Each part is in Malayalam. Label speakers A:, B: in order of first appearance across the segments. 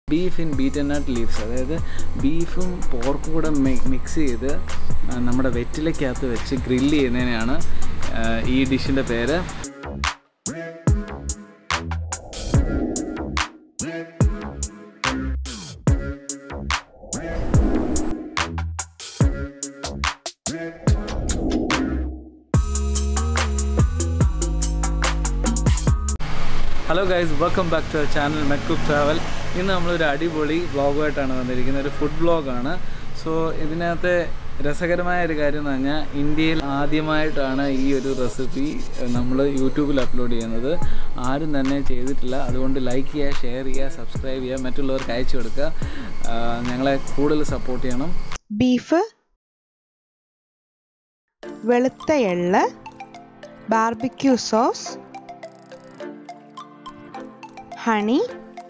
A: beef in betel nut leaves അതായത് ബീഫും പോർക്കും കൂടെ മിക്സ് ചെയ്ത് ആ, നമ്മുടെ വെറ്റിലയ്ക്കകത്ത് വെച്ച് ഗ്രില്ല് ചെയ്യുന്നതിനാണ് ആ, ഈ ഡിഷിൻ്റെ പേര് hello guys welcome back to channel മെക്കുക്ക് ട്രാവൽ ഇന്ന് നമ്മളൊരു അടിപൊളി വ്ളോഗുമായിട്ടാണ് വന്നിരിക്കുന്നത് ഒരു ഫുഡ് വ്ളോഗാണ് സോ ഇതിനകത്തെ രസകരമായ ഒരു കാര്യം എന്ന് പറഞ്ഞാൽ ഇന്ത്യയിൽ ആദ്യമായിട്ടാണ് ഈ ഒരു റെസിപ്പി നമ്മൾ യൂട്യൂബിൽ അപ്ലോഡ് ചെയ്യുന്നത് ആരും തന്നെ ചെയ്തിട്ടില്ല അതുകൊണ്ട് ലൈക്ക് ചെയ്യുക ഷെയർ ചെയ്യുക സബ്സ്ക്രൈബ് ചെയ്യുക മറ്റുള്ളവർക്ക് അയച്ചു കൊടുക്കുക ആ, ഞങ്ങളെ കൂടുതൽ സപ്പോർട്ട് ചെയ്യണം
B: ബീഫ് വെളുത്ത എള്ള് ബാർബിക്യൂ സോസ് ഹണി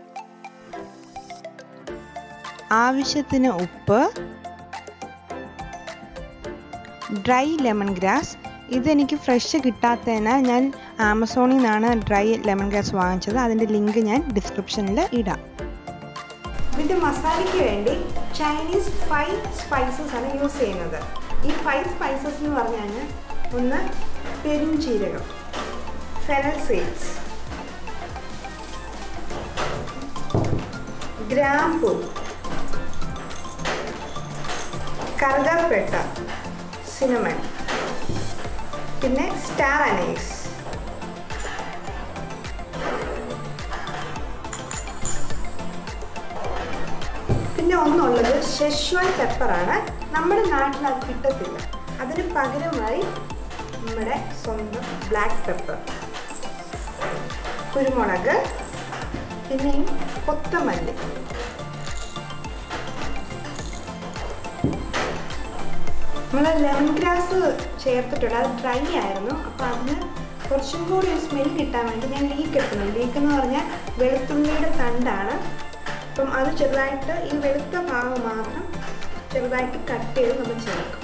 B: ആവശ്യത്തിന് ഉപ്പ് ഡ്രൈ ലെമൺ ഗ്രാസ് ഇതെനിക്ക് ഫ്രഷ് കിട്ടാത്തതിനാൽ ഞാൻ ആമസോണിൽ നിന്നാണ് ഡ്രൈ ലെമൺ ഗ്രാസ് വാങ്ങിച്ചത് അതിൻ്റെ ലിങ്ക് ഞാൻ ഡിസ്ക്രിപ്ഷനിൽ ഇടാം
C: ഇതിൻ്റെ മസാലയ്ക്ക് വേണ്ടി ചൈനീസ് ഫൈവ് സ്പൈസസ് ആണ് യൂസ് ചെയ്യുന്നത് ഈ ഫൈവ് സ്പൈസസ് എന്ന് പറഞ്ഞാൽ ഒന്ന് പെരുംജീരകം ഫെനൽ സീഡ്സ് ഗ്രാമ്പു കറുകപ്പേട്ട സിനമൺ പിന്നെ സ്റ്റാർ അനൈസ് പിന്നെ ഒന്നുള്ളത് ഷെഷ്വാൻ പെപ്പറാണ് നമ്മുടെ നാട്ടിൽ അത് കിട്ടത്തില്ല അതിന് പകരമായി നമ്മുടെ സ്വന്തം ബ്ലാക്ക് പെപ്പർ കുരുമുളക് പിന്നെ ഈ കൊത്തമല്ലി നമ്മൾ ലെമൺ ഗ്രാസ് ചേർത്തിട്ടുണ്ട് അത് ഡ്രൈ ആയിരുന്നു അപ്പോൾ അതിന് കുറച്ചും കൂടി ഒരു സ്മെൽ കിട്ടാൻ വേണ്ടി ഞാൻ ലീക്ക് എടുക്കുന്നു ലീക്ക് എന്ന് പറഞ്ഞാൽ വെളുത്തുള്ളിയുടെ തണ്ടാണ് അപ്പം അത് ചെറുതായിട്ട് ഈ വെളുത്ത ഭാഗം മാത്രം ചെറുതായിട്ട് കട്ട് ചെയ്ത് നമ്മൾ ചേർക്കും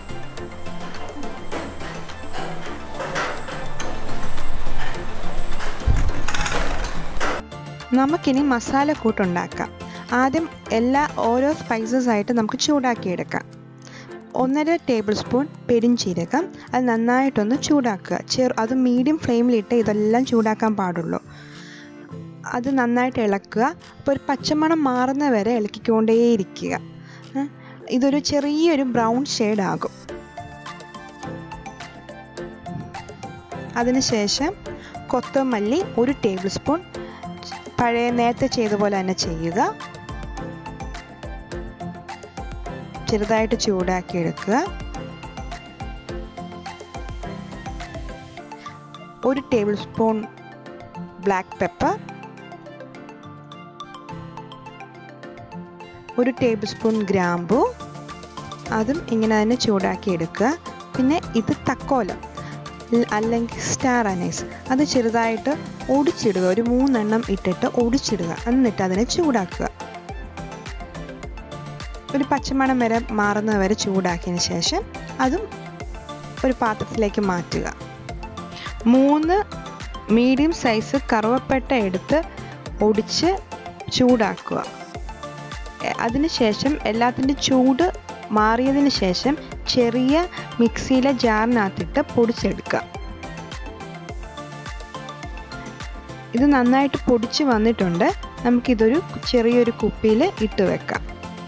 B: നമുക്കിനി മസാല കൂട്ടുണ്ടാക്കാം ആദ്യം എല്ലാ ഓരോ സ്പൈസസ് ആയിട്ട് നമുക്ക് ചൂടാക്കിയെടുക്കാം ഒന്നര ടേബിൾ സ്പൂൺ പെരിഞ്ചീരകം അത് നന്നായിട്ടൊന്ന് ചൂടാക്കുക ചെറു അത് മീഡിയം ഫ്ലെയിമിലിട്ട് ഇതെല്ലാം ചൂടാക്കാൻ പാടുള്ളൂ അത് നന്നായിട്ട് ഇളക്കുക അപ്പോൾ ഒരു പച്ചമണം മാറുന്ന വരെ ഇളക്കിക്കൊണ്ടേയിരിക്കുക ഏ, ഇതൊരു ചെറിയൊരു ബ്രൗൺ ഷെയ്ഡ് ആകും അതിനുശേഷം കൊത്തമല്ലി ഒരു ടേബിൾ സ്പൂൺ പഴയ നേരത്തെ ചെയ്ത പോലെ തന്നെ ചെയ്യുക ചെറുതായിട്ട് ചൂടാക്കി എടുക്കുക ഒരു ടേബിൾ സ്പൂൺ ബ്ലാക്ക് പെപ്പർ ഒരു ടേബിൾ സ്പൂൺ ഗ്രാമ്പു അതും ഇങ്ങനെ തന്നെ ചൂടാക്കി എടുക്കുക പിന്നെ ഇത് തക്കോലം ൽ- അല്ലെങ്കിൽ സ്റ്റാർ അനൈസ് അത് ചെറുതായിട്ട് ഒടിച്ചിടുക ഒരു മൂന്നെണ്ണം ഇട്ടിട്ട് ഒടിച്ചിടുക എന്നിട്ട് അതിനെ ചൂടാക്കുക ഒരു പച്ചമണം വരെ മാറുന്നത് വരെ ചൂടാക്കിയതിന് ശേഷം അതും ഒരു പാത്രത്തിലേക്ക് മാറ്റുക മൂന്ന് മീഡിയം സൈസ് കറുവപ്പട്ട എടുത്ത് ഒടിച്ച് ചൂടാക്കുക എ- അതിനുശേഷം എല്ലാത്തിൻ്റെ ചൂട് മാറിയതിന് ശേഷം ചെറിയ മിക്സിയിലെ ജാറിനകത്തിട്ട് പൊടിച്ചെടുക്കുക ഇത് നന്നായിട്ട് പൊടിച്ച് വന്നിട്ടുണ്ട് നമുക്കിതൊരു ചെറിയൊരു കുപ്പിയിൽ ഇട്ട് വെക്കാം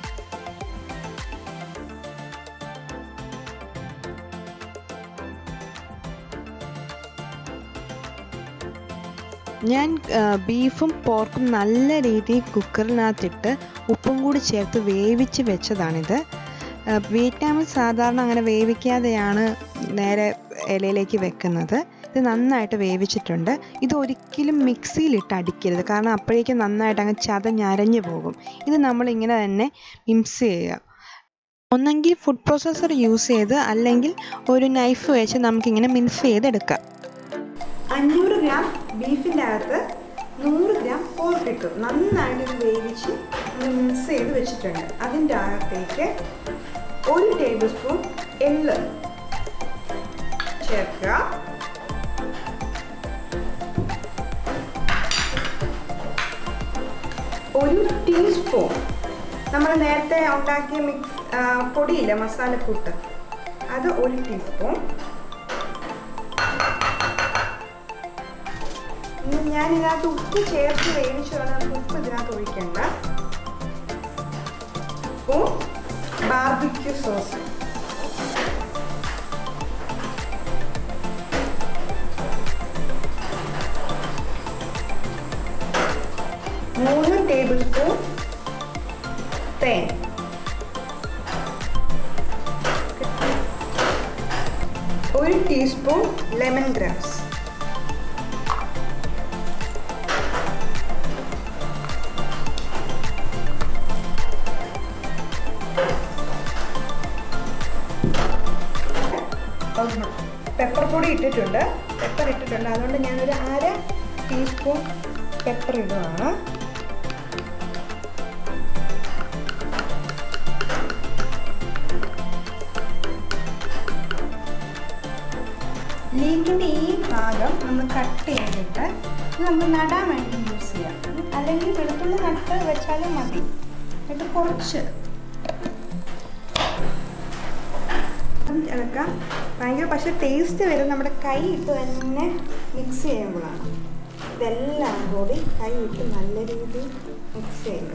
B: ഞാൻ ആ, ബീഫും പോർക്കും നല്ല രീതിയിൽ കുക്കറിനകത്തിട്ട് ഉപ്പും കൂടി ചേർത്ത് വേവിച്ച് വെച്ചതാണിത് ആ, വിയറ്റ്നാമിൽ സാധാരണ അങ്ങനെ വേവിക്കാതെയാണ് നേരെ ഇലയിലേക്ക് വെക്കുന്നത് ഇത് നന്നായിട്ട് വേവിച്ചിട്ടുണ്ട് ഇത് ഒരിക്കലും മിക്സിയിലിട്ട് അടിക്കരുത് കാരണം അപ്പോഴേക്കും നന്നായിട്ട് അങ്ങ് ചതഞ്ഞരഞ്ഞു പോകും ഇത് നമ്മൾ ഇങ്ങനെ തന്നെ മിക്സ് ചെയ്യുക ഒന്നെങ്കിൽ ഫുഡ് പ്രോസസ്സർ യൂസ് ചെയ്ത് അല്ലെങ്കിൽ ഒരു നൈഫ് വെച്ച് നമുക്കിങ്ങനെ മിക്സ് ചെയ്തെടുക്കാം
C: അഞ്ഞൂറ് ഗ്രാം ബീഫിൻ്റെ അകത്ത് നൂറ് ഗ്രാം പോർക്ക് ഇട്ടു നന്നായിട്ട് ഇത് വേവിച്ച് മിക്സ് ചെയ്ത് വെച്ചിട്ടുണ്ട് അതിൻ്റെ അകത്തേക്ക് ഒരു ടേബിൾ സ്പൂൺ എള്ള് ചേർക്കുക ഒരു ടീസ്പൂൺ നമ്മൾ നേരത്തെ ഉണ്ടാക്കിയ മിക്സ് ആ, പൊടിയില്ല മസാലക്കൂട്ട് അത് ഒരു ടീസ്പൂൺ ഇനി ഞാൻ ഇതിനകത്ത് ഉപ്പ് ചേർത്ത് വേവിച്ചതാണ് നമുക്ക് ഉപ്പ് ഇതിനകത്ത് ഒഴിക്കണ്ട സ്പൂൺ ബാർബിക്യൂ സോസ് മൂന്ന് ടേബിൾ സ്പൂൺ തേൻ ഒരു ടീസ്പൂൺ ലെമൺ ഗ്രാസ് പെപ്പർ പൊടി ഇട്ടിട്ടുണ്ട് പെപ്പർ ഇട്ടിട്ടുണ്ട് അതുകൊണ്ട് ഞാനൊരു അര ടീസ്പൂൺ പെപ്പർ ഇടുകയാണ് ലീക്കിൻ്റെ ഈ ഭാഗം നമ്മൾ കട്ട് ചെയ്തിട്ട് ഇത് നമുക്ക് നടാൻ വേണ്ടി യൂസ് ചെയ്യാം അല്ലെങ്കിൽ വെളുത്തുള്ളി നട്ട് വെച്ചാലും മതി എന്നിട്ട് കുറച്ച് ഇളക്കാം ഭയങ്കര പക്ഷേ ടേസ്റ്റ് വരും നമ്മുടെ കൈ ഇട്ട് തന്നെ മിക്സ് ചെയ്യുമ്പോഴാണ് ഇതെല്ലാം കൂടി കൈ ഇട്ട് നല്ല രീതിയിൽ മിക്സ് ചെയ്യുക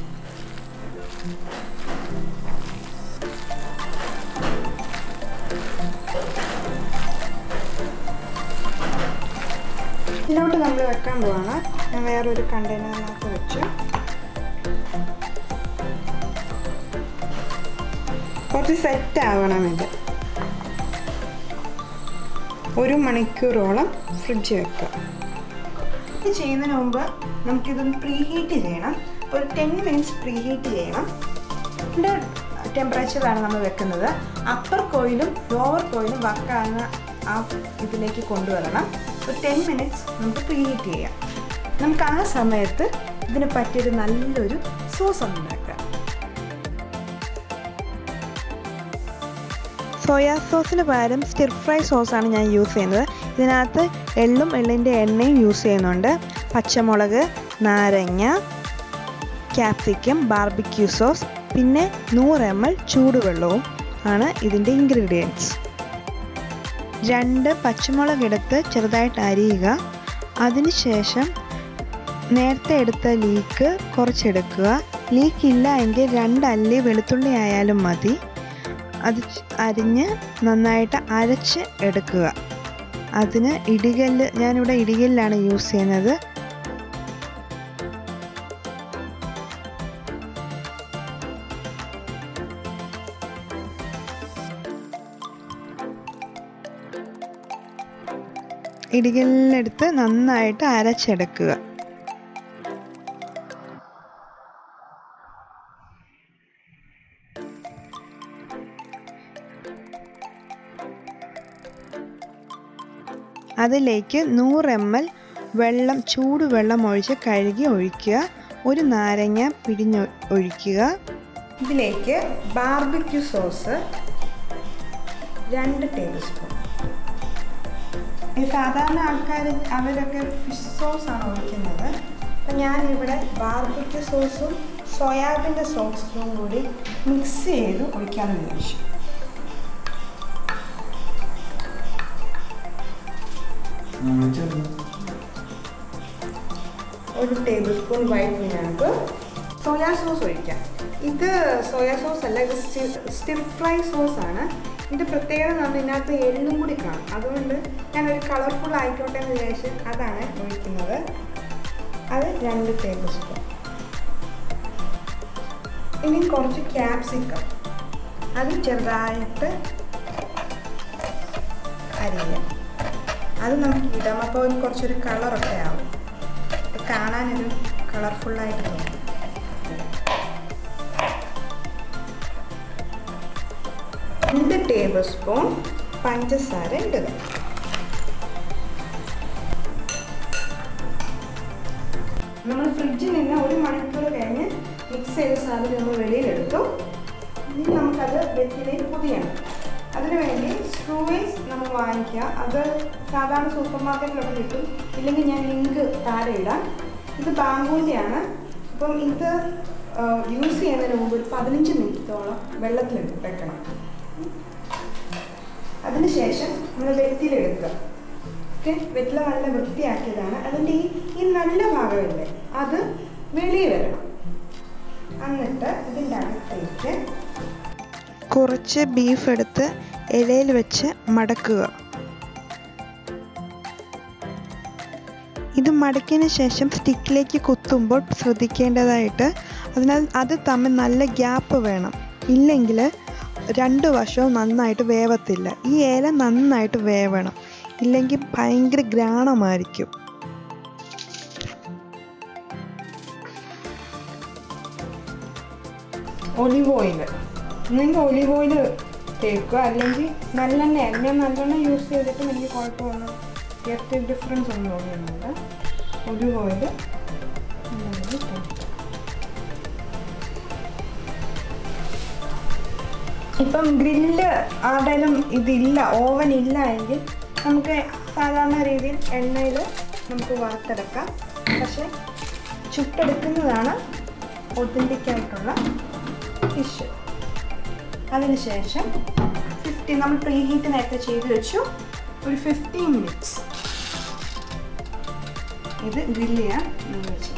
C: ഇതിലോട്ട് നമ്മൾ വെക്കാൻ പോവാണ് ഞാൻ വേറൊരു കണ്ടെയ്നറിനകത്ത് വെച്ചു കുറച്ച് സെറ്റ് ആവണം ഇത് ഒരു മണിക്കൂറോളം ഫ്രിഡ്ജ് വെക്കുക ഇത് ചെയ്യുന്നതിന് മുമ്പ് നമുക്കിതൊന്ന് പ്രീ ഹീറ്റ് ചെയ്യണം ഒരു ടെൻ മിനിറ്റ്സ് പ്രീ ഹീറ്റ് ചെയ്യണം ഇതിൻ്റെ ടെമ്പറേച്ചറിലാണ് നമ്മൾ വെക്കുന്നത് അപ്പർ കോയിലും ലോവർ കോയിലും വക്കാവുന്ന ആ ഇതിലേക്ക് കൊണ്ടുവരണം ഒരു ടെൻ മിനിറ്റ്സ് നമുക്ക് പ്രീ ഹീറ്റ് ചെയ്യാം നമുക്ക് ആ സമയത്ത് ഇതിന് പറ്റിയൊരു നല്ലൊരു സോസ് ഉണ്ടാക്കാം
B: സോയാ സോസിന് പകരം സ്റ്റിർ ഫ്രൈ സോസാണ് ഞാൻ യൂസ് ചെയ്യുന്നത് ഇതിനകത്ത് എള്ളും എള്ളിൻ്റെ എണ്ണയും യൂസ് ചെയ്യുന്നുണ്ട് പച്ചമുളക് നാരങ്ങ ക്യാപ്സിക്കം ബാർബിക്യൂ സോസ് പിന്നെ നൂറ് എം എൽ ചൂടുവെള്ളവും ആണ് ഇതിൻ്റെ ഇൻഗ്രീഡിയൻസ് രണ്ട് പച്ചമുളക് എടുത്ത് ചെറുതായിട്ട് അരിയുക അതിനുശേഷം നേരത്തെ എടുത്ത ലീക്ക് കുറച്ചെടുക്കുക ലീക്ക് ഇല്ല എങ്കിൽ രണ്ടല്ലി വെളുത്തുള്ളി ആയാലും മതി അത് ച്- അരിഞ്ഞ് നന്നായിട്ട് അരച്ച് എടുക്കുക അതിന് ഇടികല്ല് ഞാനിവിടെ ഇടികല്ലാണ് യൂസ് ചെയ്യുന്നത് ഇടികല്ലെടുത്ത് നന്നായിട്ട് അരച്ചെടുക്കുക അതിലേക്ക് നൂറ് എം എൽ വെള്ളം ചൂടുവെള്ളം ഒഴിച്ച് കഴുകി ഒഴിക്കുക ഒരു നാരങ്ങ പിഴിഞ്ഞ് ഒഴിക്കുക
C: ഇതിലേക്ക് ബാർബിക്യൂ സോസ് രണ്ട് ടേബിൾ സ്പൂൺ ഈ സാധാരണ ആൾക്കാർ അവരൊക്കെ ഫിഷ് സോസാണ് ഒഴിക്കുന്നത് അപ്പം ഞാനിവിടെ ബാർബിക്യൂ സോസും സോയാബീൻ്റെ സോസും കൂടി മിക്സ് ചെയ്ത് ഒഴിക്കാമെന്ന് വിചാരിച്ചു ഒരു tablespoon white vinegar soya sauce ഒഴിക്കാം ഇത് സോയാ സോസ് അല്ല ഇത് സ്റ്റിർ ഫ്രൈ സോസ് ആണ് ഇതിൻ്റെ പ്രത്യേകത എന്ന് പറഞ്ഞാൽ ഇതിനകത്ത് എള്ളും കൂടി കാണും അതുകൊണ്ട് ഞാനൊരു കളർഫുൾ ആയിക്കോട്ടെ എന്ന് വിചാരിച്ച് അതാണ് ഒഴിക്കുന്നത് അത് രണ്ട് ടേബിൾ സ്പൂൺ ഇനി കുറച്ച് ക്യാപ്സിക്കം അത് ചെറുതായിട്ട് അരിയാം അത് നമുക്ക് ഇടാം അപ്പോൾ അതിന് കുറച്ചൊരു കളറൊക്കെ ആവും ഇത് കാണാനൊരു കളർഫുള്ളായിട്ട് തോന്നും രണ്ട് ടേബിൾ സ്പൂൺ പഞ്ചസാര ഇടുക നമ്മൾ ഫ്രിഡ്ജിൽ നിന്ന് ഒരു മണിക്കൂർ കഴിഞ്ഞ് മിക്സ് ചെയ്ത സാധനം നമ്മൾ വെളിയിലെടുത്തു ഇനി നമുക്കത് വെറ്റിലേക്ക് പൊതിയണം അതിനുവേണ്ടി സ്ക്രൂവേസ് നമ്മൾ വാങ്ങിക്കുക അത് സാധാരണ സൂപ്പർ മാർക്കറ്റിലൊക്കെ കിട്ടും ഇല്ലെങ്കിൽ ഞാൻ ലിങ്ക് താഴെ ഇടാം ഇത് ബാമ്പൂവിൻ്റെയാണ് അപ്പം ഇത് യൂസ് ചെയ്യുന്നതിന് മുമ്പ് ഒരു പതിനഞ്ച് മിനിറ്റോളം വെള്ളത്തിൽ വെക്കണം അതിനുശേഷം നമ്മൾ വെറ്റിലെടുക്കുക ഓക്കെ വെറ്റില നല്ല വൃത്തിയാക്കിയതാണ് അതിൻ്റെ ഈ ഈ നല്ല ഭാഗമില്ലേ അത് വെളിയിൽ വരണം എന്നിട്ട് ഇതിൻ്റെ അകത്തേക്ക്
B: കുറച്ച് ബീഫ് എടുത്ത് ഇലയിൽ വെച്ച് മടക്കുക ഇത് മടക്കിയതിന് ശേഷം സ്റ്റിക്കിലേക്ക് കുത്തുമ്പോൾ ശ്രദ്ധിക്കേണ്ടതായിട്ട് അതിനാൽ അത് തമ്മിൽ നല്ല ഗ്യാപ്പ് വേണം ഇല്ലെങ്കിൽ രണ്ട് വശവും നന്നായിട്ട് വേവത്തില്ല ഈ ഇല നന്നായിട്ട് വേവണം ഇല്ലെങ്കിൽ ഭയങ്കര ഗ്രാണമായിരിക്കും
C: ഒലിവ് ഓയിൽ നിങ്ങൾക്ക് ഒലിവ് ഓയിൽ തേക്കുക അല്ലെങ്കിൽ നല്ലെണ്ണ ഞാൻ നല്ലെണ്ണ യൂസ് ചെയ്തിട്ട് എനിക്ക് കുഴപ്പമൊന്നും ടേസ്റ്റ് ഡിഫറൻസ് ഒന്നും തോന്നുന്നില്ല ഒലിവ് ഓയിൽ ഇപ്പം ഗ്രില്ല് ആരുടെയും ഇതില്ല ഓവൻ ഇല്ല എങ്കിൽ നമുക്ക് സാധാരണ രീതിയിൽ എണ്ണയിൽ നമുക്ക് വറുത്തെടുക്കാം പക്ഷെ ചുട്ടെടുക്കുന്നതാണ് ഒതൻറ്റിക് ആയിട്ടുള്ള ഫിഷ് അതിനുശേഷം ഫിഫ്റ്റി നമ്മൾ പ്രീ ഹീറ്റ് നേരത്തെ ചെയ്ത് വെച്ചു ഒരു ഫിഫ്റ്റീൻ മിനിറ്റ്സ് ഇത് ഗ്രില്ല് ചെയ്യാൻ നമ്മൾ വെച്ചു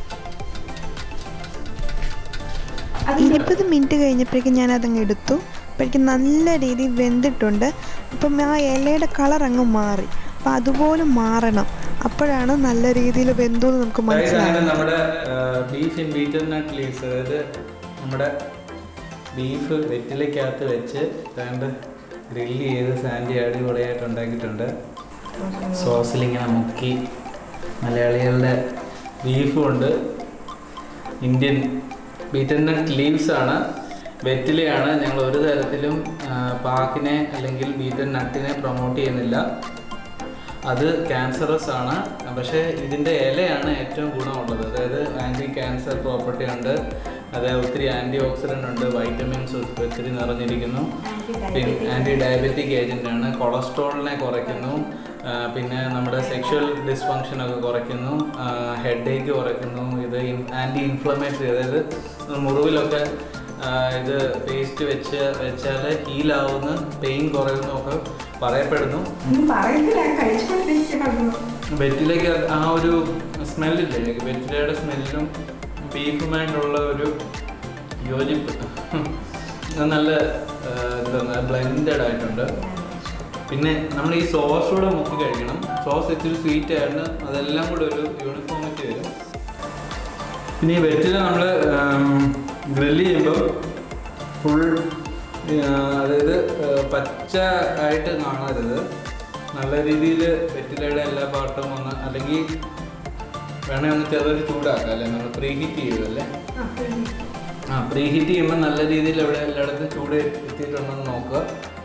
C: അതിന്
B: ഇരുപത് മിനിറ്റ് കഴിഞ്ഞപ്പോഴേക്കും ഞാൻ അതങ്ങ് എടുത്തു അപ്പോഴേക്കും നല്ല രീതിയിൽ വെന്തിട്ടുണ്ട് അപ്പം ആ ഇലയുടെ കളർ അങ്ങ് മാറി അപ്പം അതുപോലെ മാറണം അപ്പോഴാണ് നല്ല രീതിയിൽ വെന്തു എന്ന് നമുക്ക്
A: Guys, അങ്ങനെ
B: മനസ്സിലാകുന്നത്
A: നമ്മുടെ beef in betel nut leaves അതായത് നമ്മുടെ ബീഫ് വെറ്റിലക്കകത്ത് വെച്ച് രണ്ട് ഗ്രില്ല് ചെയ്ത് സാൻഡി അടിപൊളിയായിട്ട് ഉണ്ടാക്കിയിട്ടുണ്ട് സോസിൽ ഇങ്ങനെ മുക്കി മലയാളികളുടെ ബീഫും ഉണ്ട് ഇന്ത്യൻ ബീറ്റർ നട്ട് ലീവ്സ് ആണ് വെറ്റിലയാണ് ഞങ്ങൾ ഒരു തരത്തിലും ആ, പാക്കിനെ അല്ലെങ്കിൽ ബീറ്റർ നട്ടിനെ പ്രൊമോട്ട് ചെയ്യുന്നില്ല അത് ക്യാൻസറസ് ആണ് പക്ഷേ ഇതിൻ്റെ ഇലയാണ് ഏറ്റവും ഗുണമുള്ളത് അതായത് ആൻറ്റി ക്യാൻസർ പ്രോപ്പർട്ടി ഉണ്ട് അത് ഒത്തിരി ആൻറ്റി ഓക്സിഡൻ്റ് ഉണ്ട് വൈറ്റമിൻസ് ഒത്തിരി നിറഞ്ഞിരിക്കുന്നു പിന്നെ ആൻറ്റി ഡയബറ്റിക് ഏജൻ്റ് ആണ് കൊളസ്ട്രോളിനെ കുറയ്ക്കുന്നു ആ, പിന്നെ നമ്മുടെ സെക്ഷൽ ഡിസ്ഫങ്ഷൻ ഒക്കെ കുറയ്ക്കുന്നു ഹെഡ് ഏക്ക് കുറയ്ക്കുന്നു ഇത് ആൻറ്റി ഇൻഫ്ലമേറ്ററി അതായത് മുറിവിലൊക്കെ ആ, ഇത് പേസ്റ്റ് വെച്ച് വെച്ചാൽ ഹീലാവുന്ന പെയിൻ കുറയുന്നു ഒക്കെ പറയപ്പെടുന്നു
C: ഒന്നും പറയുന്നില്ല കഴിച്ചുകൊണ്ടിരിക്കണം
A: വെറ്റിലേക്ക് ആ ഒരു സ്മെല്ലില്ലേ വെറ്റിലയുടെ സ്മെല്ലും ബീഫുമായിട്ടുള്ള ഒരു യോജിപ്പ് അത് നല്ല ആ, എന്താ ബ്ലെൻഡഡ് ആയിട്ടുണ്ട് പിന്നെ നമ്മൾ ഈ സോസ് കൂടെ മുക്കി കഴിക്കണം സോസ് ഇച്ചിരി സ്വീറ്റ് ആയിട്ട് അതെല്ലാം കൂടെ ഒരു യൂണിഫോമിറ്റി വരും പിന്നെ ഈ വെറ്റില നമ്മൾ ഗ്രില്ല് ചെയ്യുമ്പോൾ ഫുൾ അതായത് ആ, പച്ച ആയിട്ട് കാണരുത് നല്ല രീതിയിൽ വെറ്റിലയുടെ എല്ലാ പാർട്ടും ഒന്ന് അല്ലെങ്കിൽ വേണേ ഒന്ന് ചെറുതൊരു ചൂടാക്കാം അല്ലേ നമ്മൾ പ്രീ ഹീറ്റ് ചെയ്യുമല്ലേ ആ പ്രീ ഹീറ്റ് ചെയ്യുമ്പോൾ നല്ല രീതിയിൽ ഇവിടെ എല്ലായിടത്തും ചൂട് എത്തിയിട്ടുണ്ടെന്ന് നോക്കുക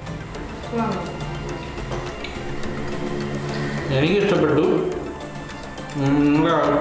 A: എനിക്ക് ഇഷ്ടപ്പെട്ടു ഉം, നിങ്ങളുടെ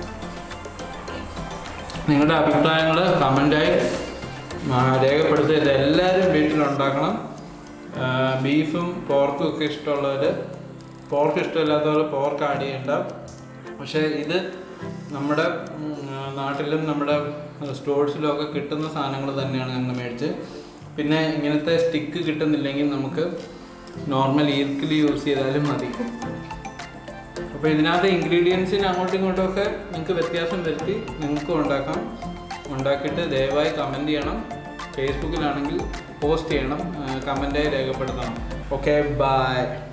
A: നിങ്ങളുടെ അഭിപ്രായങ്ങൾ കമൻ്റായി രേഖപ്പെടുത്തുക ഇത് എല്ലാവരും വീട്ടിലുണ്ടാക്കണം ആ, ബീഫും പോർക്കും ഒക്കെ ഇഷ്ടമുള്ളവർ പോർക്ക് ഇഷ്ടമില്ലാത്തവർ പോർക്ക് ആഡ് ചെയ്യണ്ട പക്ഷേ ഇത് നമ്മുടെ ഉം, ആ, നാട്ടിലും നമ്മുടെ സ്റ്റോഴ്സിലും ഒക്കെ കിട്ടുന്ന സാധനങ്ങൾ തന്നെയാണ് ഞങ്ങൾ മേടിച്ച് പിന്നെ ഇങ്ങനത്തെ സ്റ്റിക്ക് കിട്ടുന്നില്ലെങ്കിൽ നമുക്ക് നോർമൽ ഈർക്കിൽ യൂസ് ചെയ്താലും മതി അപ്പോൾ ഇതിനകത്ത് ഇൻഗ്രീഡിയൻസിന് അങ്ങോട്ടും ഇങ്ങോട്ടും ഒക്കെ നിങ്ങൾക്ക് വ്യത്യാസം വരുത്തി നിങ്ങൾക്കും ഉണ്ടാക്കാം ഉണ്ടാക്കിയിട്ട് ദയവായി കമൻറ്റ് ചെയ്യണം ഫേസ്ബുക്കിലാണെങ്കിൽ പോസ്റ്റ് ചെയ്യണം കമൻറ്റായി രേഖപ്പെടുത്തണം ഓക്കെ ബൈ